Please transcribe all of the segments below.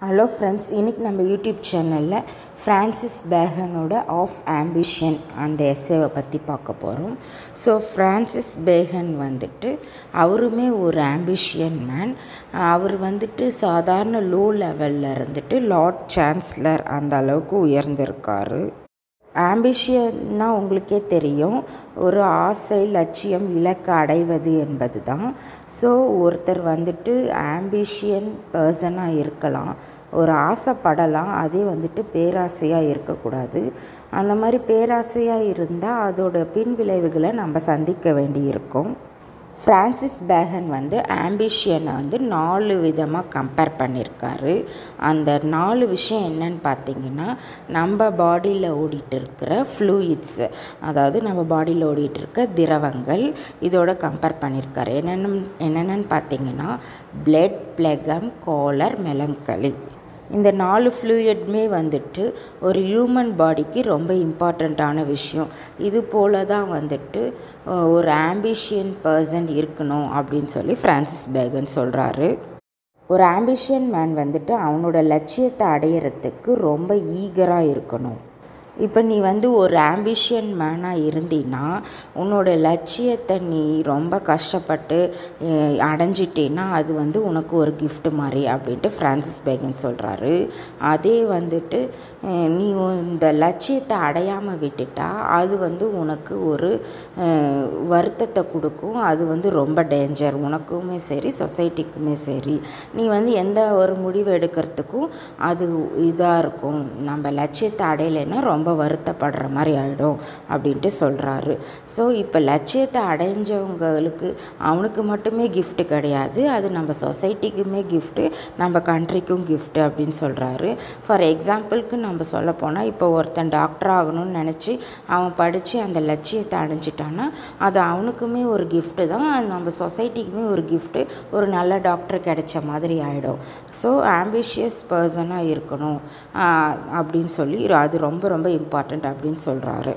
hello friends இன்றைக்கி நம்ம YouTube சேனலில் ஃப்ரான்சிஸ் பேகனோட ஆஃப் ஆம்பிஷன் அந்த எஸ்ஸேவை பற்றி பார்க்க போகிறோம் ஸோ ஃப்ரான்சிஸ் பேகன் வந்துட்டு அவருமே ஒரு ஆம்பிஷியன் மேன் அவர் வந்துட்டு சாதாரண லோ லெவலில் இருந்துட்டு லார்ட் சான்ஸ்லர் அந்த அளவுக்கு உயர்ந்திருக்காரு ஆம்பிஷியன்னா உங்களுக்கே தெரியும் ஒரு ஆசை லட்சியம் இலக்கு அடைவது என்பது தான் ஸோ ஒருத்தர் வந்துட்டு ஆம்பிஷியன் பர்சனாக இருக்கலாம் ஒரு ஆசைப்படலாம் அதே வந்துட்டு பேராசையாக இருக்கக்கூடாது அந்த மாதிரி பேராசையாக இருந்தால் அதோட பின் விளைவுகளை நம்ம சந்திக்க வேண்டியிருக்கும் ஃப்ரான்சிஸ் பேகன் வந்து ஆம்பிஷியனை வந்து நாலு விதமாக கம்பேர் பண்ணியிருக்காரு அந்த நாலு விஷயம் என்னன்னு பார்த்தீங்கன்னா நம்ம பாடியில் ஓடிட்டு இருக்கிற ஃப்ளூயிட்ஸு அதாவது நம்ம பாடியில் ஓடிட்டு இருக்க திரவங்கள் இதோட கம்பேர் பண்ணியிருக்காரு என்னென்னு என்னென்னு பார்த்தீங்கன்னா பிளட் பிளெகம் கோலர் மெலங்களி இந்த நாலு ஃப்ளூயிட்மே வந்துட்டு ஒரு ஹியூமன் பாடிக்கு ரொம்ப இம்பார்ட்டண்ட்டான விஷயம் இது போல தான் வந்துட்டு ஒரு ஆம்பிஷியன் பர்சன் இருக்கணும் அப்படின்னு சொல்லி ஃப்ரான்சிஸ் பேகன் சொல்கிறாரு ஒரு ஆம்பிஷியன் மேன் வந்துட்டு அவனோட லட்சியத்தை அடையிறதுக்கு ரொம்ப ஈகராக இருக்கணும் இப்போ நீ வந்து ஒரு ஆம்பிஷியன் மேனாக இருந்தீன்னா உன்னோட லட்சியத்தை நீ ரொம்ப கஷ்டப்பட்டு அடைஞ்சிட்டேன்னா அது வந்து உனக்கு ஒரு கிஃப்ட் மாதிரி அப்படின்ட்டு ஃப்ரான்சிஸ் பேகன் சொல்கிறாரு அதே வந்துட்டு நீ இந்த லட்சியத்தை அடையாமல் விட்டுட்டா அது வந்து உனக்கு ஒரு வருத்தத்தை கொடுக்கும் அது வந்து ரொம்ப டேஞ்சர் உனக்குமே சரி சொசைட்டிக்குமே சரி நீ வந்து எந்த ஒரு முடிவு எடுக்கிறதுக்கும் அது இதாக இருக்கும் நம்ம லட்சியத்தை அடையலைன்னா ரொம்ப வருத்தப்படுற மாதிரி ஆகிடும் அப்படின்ட்டு சொல்கிறாரு ஸோ இப்போ லட்சியத்தை அடைஞ்சவங்களுக்கு அவனுக்கு மட்டுமே கிஃப்ட் கிடையாது அது நம்ம சொசைட்டிக்குமே கிஃப்ட்டு நம்ம கண்ட்ரிக்கும் கிஃப்ட் அப்படின்னு சொல்கிறாரு ஃபார் எக்ஸாம்பிளுக்கு நம்ம சொல்ல போனால் இப்போ ஒருத்தன் டாக்டர் ஆகணும்னு நினச்சி அவன் படித்து அந்த லட்சியத்தை அடைஞ்சிட்டான்னா அது அவனுக்குமே ஒரு கிஃப்ட்டு தான் நம்ம சொசைட்டிக்குமே ஒரு கிஃப்ட்டு ஒரு நல்ல டாக்டர் கிடைச்ச மாதிரி ஆகிடும் ஸோ ஆம்பிஷியஸ் பர்சனாக இருக்கணும் அப்படின்னு சொல்லி அது ரொம்ப ரொம்ப இம்பார்ட்டண்ட் அப்படின்னு சொல்கிறாரு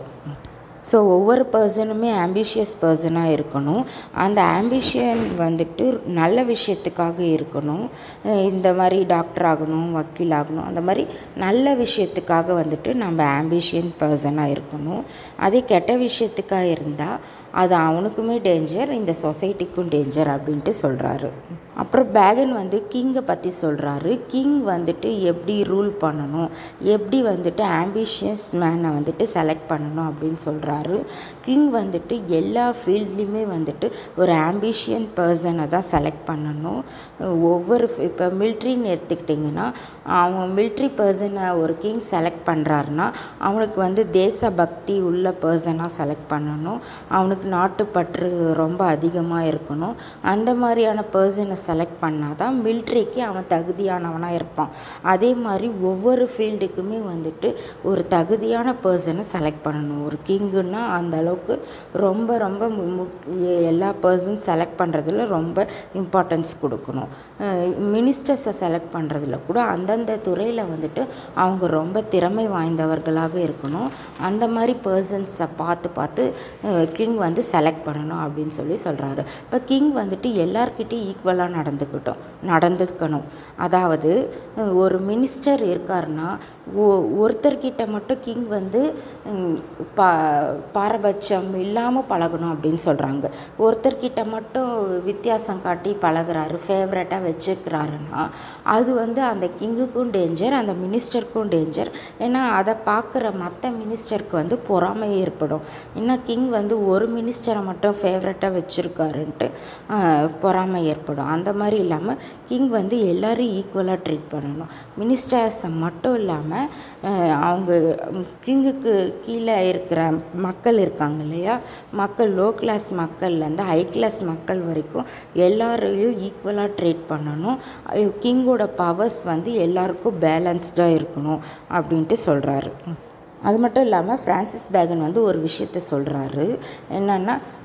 ஸோ ஒவ்வொரு பர்சனுமே ஆம்பிஷியஸ் பர்சனாக இருக்கணும் அந்த ஆம்பிஷியன் வந்துட்டு நல்ல விஷயத்துக்காக இருக்கணும் இந்த மாதிரி டாக்டர் ஆகணும் வக்கீல் ஆகணும் அந்த மாதிரி நல்ல விஷயத்துக்காக வந்துட்டு நம்ம ஆம்பிஷியன் பர்சனாக இருக்கணும் அதே கெட்ட விஷயத்துக்காக இருந்தால் அது அவனுக்குமே டேஞ்சர் இந்த சொசைட்டிக்கும் டேஞ்சர் அப்படின்ட்டு சொல்கிறாரு அப்புறம் பேகன் வந்து கிங்கை பற்றி சொல்கிறாரு கிங் வந்துட்டு எப்படி ரூல் பண்ணணும் எப்படி வந்துட்டு ஆம்பிஷியஸ் மேனை வந்துட்டு செலக்ட் பண்ணணும் அப்படின்னு சொல்கிறாரு கிங் வந்துட்டு எல்லா ஃபீல்ட்லேயுமே வந்துட்டு ஒரு ஆம்பிஷியன் பர்சனை தான் செலக்ட் பண்ணணும் ஒவ்வொரு இப்போ மில்ட்ரின்னு எடுத்துக்கிட்டிங்கன்னா அவன் மில்ட்ரி பர்சனை ஒரு கிங் செலக்ட் பண்ணுறாருன்னா அவனுக்கு வந்து தேசபக்தி உள்ள பர்சனாக செலக்ட் பண்ணணும் அவனுக்கு நாட்டுப்பற்று ரொம்ப அதிகமாக இருக்கணும் அந்த மாதிரியான பர்சனை செலக்ட் பண்ணால் தான் மில்ட்ரிக்கு அவன் தகுதியானவனாக இருப்பான் அதே மாதிரி ஒவ்வொரு ஃபீல்டுக்குமே வந்துட்டு ஒரு தகுதியான பர்சனை செலக்ட் பண்ணணும் ஒரு கிங்குன்னா அந்த அளவுக்கு ரொம்ப ரொம்ப எல்லா பர்சன் செலக்ட் பண்ணுறதுல ரொம்ப இம்பார்ட்டன்ஸ் கொடுக்கணும் மினிஸ்டர்ஸை செலக்ட் பண்ணுறதுல கூட அந்தந்த துறையில் வந்துட்டு அவங்க ரொம்ப திறமை வாய்ந்தவர்களாக இருக்கணும் அந்த மாதிரி பர்சன்ஸை பார்த்து பார்த்து கிங் வந்து செலக்ட் பண்ணணும் அப்படின்னு சொல்லி சொல்கிறாரு இப்போ கிங் வந்துட்டு எல்லார்கிட்டையும் ஈக்குவலாக நடந்துக்கிட்டோம் நடந்துக்கணும் அதாவது ஒரு மினிஸ்டர் இருக்காருன்னா ஒருத்தர்கிட்ட மட்டும் கிங் வந்து பா பாரபட்சம் இல்லாமல் பழகணும் அப்படின்னு சொல்கிறாங்க ஒருத்தர்கிட்ட மட்டும் வித்தியாசம் காட்டி பழகிறாரு ஃபேவரட்டாக வச்சுக்கிறாருன்னா அது வந்து அந்த கிங்குக்கும் டேஞ்சர் அந்த மினிஸ்டருக்கும் டேஞ்சர் ஏன்னா அதை பார்க்குற மற்ற மினிஸ்டருக்கு வந்து பொறாமை ஏற்படும் ஏன்னா கிங் வந்து ஒரு மினிஸ்டரை மட்டும் ஃபேவரட்டாக வச்சுருக்காருன்ட்டு பொறாமை ஏற்படும் அந்த மாதிரி இல்லாமல் கிங் வந்து எல்லோரும் ஈக்குவலாக ட்ரீட் பண்ணணும் மினிஸ்டர்ஸை மட்டும் இல்லாமல் அவங்க கிங்குக்கு கீழே இருக்கிற மக்கள் இருக்காங்க இல்லையா மக்கள் லோ கிளாஸ் மக்கள்லேருந்து ஹை கிளாஸ் மக்கள் வரைக்கும் எல்லாரையும் ஈக்குவலாக ட்ரீட் பண்ணணும் கிங்கோட பவர்ஸ் வந்து எல்லாருக்கும் பேலன்ஸ்டாக இருக்கணும் அப்படின்ட்டு சொல்கிறாரு அது மட்டும் இல்லாமல் ஃப்ரான்சிஸ் பேகன் வந்து ஒரு விஷயத்த சொல்கிறாரு என்னென்னா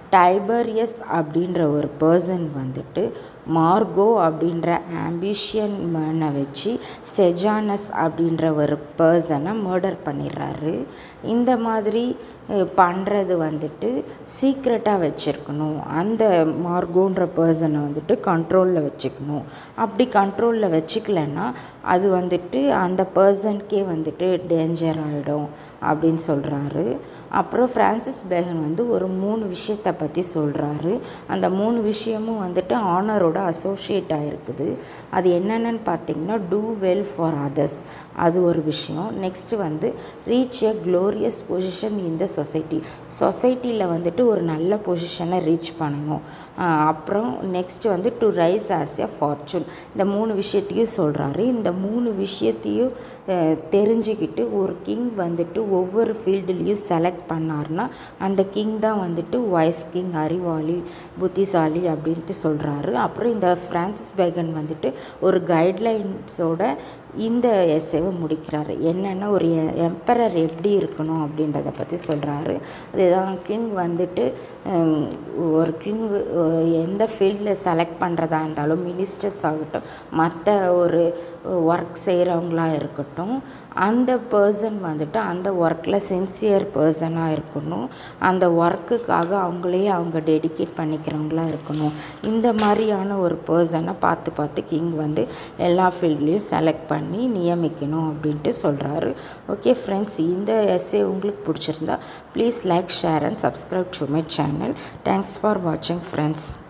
டைபரியஸ் அப்படின்ற ஒரு பர்சன் வந்துட்டு மார்கோ அப்படின்ற ஆம்பிஷியன் மேனை வச்சு செஜானஸ் அப்படின்ற ஒரு பர்சனை மர்டர் பண்ணிடுறாரு இந்த மாதிரி பண்ணுறது வந்துட்டு சீக்ரெட்டாக வச்சுருக்கணும் அந்த மார்கோன்ற பர்சனை வந்துட்டு கண்ட்ரோலில் வச்சுக்கணும் அப்படி கண்ட்ரோலில் வச்சுக்கலன்னா அது வந்துட்டு அந்த பர்சனுக்கே வந்துட்டு டேஞ்சர் ஆகிடும் அப்படின்னு சொல்கிறாரு அப்புறம் ஃப்ரான்சிஸ் பேகன் வந்து ஒரு மூணு விஷயத்தை பற்றி சொல்கிறாரு அந்த மூணு விஷயமும் வந்துட்டு ஆனரோட அசோசியேட் ஆகிருக்குது அது என்னென்னு பார்த்தீங்கன்னா டூ வெல் ஃபார் அதர்ஸ் அது ஒரு விஷயம் நெக்ஸ்ட்டு வந்து reach a glorious position in the society சொசைட்டியில் வந்துட்டு ஒரு நல்ல பொசிஷனை ரீச் பண்ணணும் அப்புறம் நெக்ஸ்ட்டு வந்து to rise as a fortune இந்த மூணு விஷயத்தையும் சொல்கிறாரு இந்த மூணு விஷயத்தையும் தெரிஞ்சுக்கிட்டு ஒரு கிங் வந்துட்டு ஒவ்வொரு ஃபீல்டுலேயும் செலக்ட் பண்ணார்னா அந்த கிங் தான் வந்துட்டு வைஸ் கிங் அறிவாளி புத்திசாலி அப்படின்ட்டு சொல்கிறாரு அப்புறம் இந்த ஃப்ரான்சிஸ் பேகன் வந்துட்டு ஒரு கைட்லைன்ஸோட இந்த எஸ்ஸேவை முடிக்கிறாரு என்னென்னா ஒரு எம்பரர் எப்படி இருக்கணும் அப்படின்றத பற்றி சொல்கிறாரு அதுதான் கிங் வந்துட்டு ஒரு கிங் எந்த ஃபீல்டில் செலக்ட் பண்ணுறதா இருந்தாலும் மினிஸ்டர்ஸ் ஆகட்டும் மற்ற ஒரு ஒர்க் செய்கிறவங்களா இருக்கட்டும் அந்த பர்சன் வந்துட்டு அந்த ஒர்க்கில் சின்சியர் பர்சனாக இருக்கணும் அந்த ஒர்க்குக்காக அவங்களே அவங்க டெடிகேட் பண்ணிக்கிறவங்களா இருக்கணும் இந்த மாதிரியான ஒரு பர்சனை பார்த்து பார்த்து கிங் வந்து எல்லா ஃபீல்ட்லேயும் செலக்ட் பண்ணி நியமிக்கணும் அப்படின்ட்டு சொல்கிறாரு ஓகே ஃப்ரெண்ட்ஸ் இந்த எஸ்ஸே உங்களுக்கு பிடிச்சிருந்தா please like share and subscribe to my channel thanks for வாட்சிங் ஃப்ரெண்ட்ஸ்